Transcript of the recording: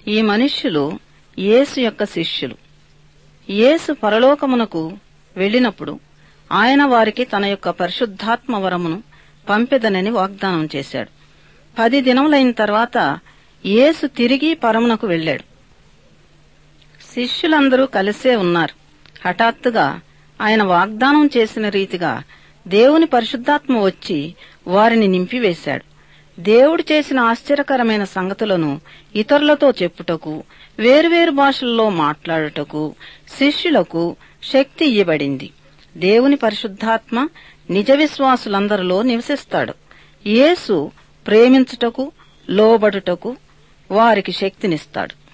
ఈ మనుష్యులు యేసు యొక్క శిష్యులు యేసు పరలోకమునకు వెళ్ళినప్పుడు ఆయన వారికి తన యొక్క పరిశుద్ధాత్మ వరమును పంపెదనని వాగ్దానం చేశాడు పది దినములైన తర్వాత యేసు తిరిగి పరమునకు వెళ్ళాడు శిష్యులందరూ కలిసే ఉన్నారు హఠాత్తుగా ఆయన వాగ్దానం చేసిన రీతిగా దేవుని పరిశుద్ధాత్మ వచ్చి వారిని నింపివేశాడు దేవుడు చేసిన ఆశ్చర్యకరమైన సంగతులను ఇతరులతో చెప్పుటకు వేరువేరు భాషల్లో మాట్లాడుటకు శిష్యులకు శక్తి ఇయ్యబడింది దేవుని పరిశుద్ధాత్మ నిజ విశ్వాసులందరిలో నివసిస్తాడు యేసు ప్రేమించుటకు లోబడుటకు వారికి శక్తినిస్తాడు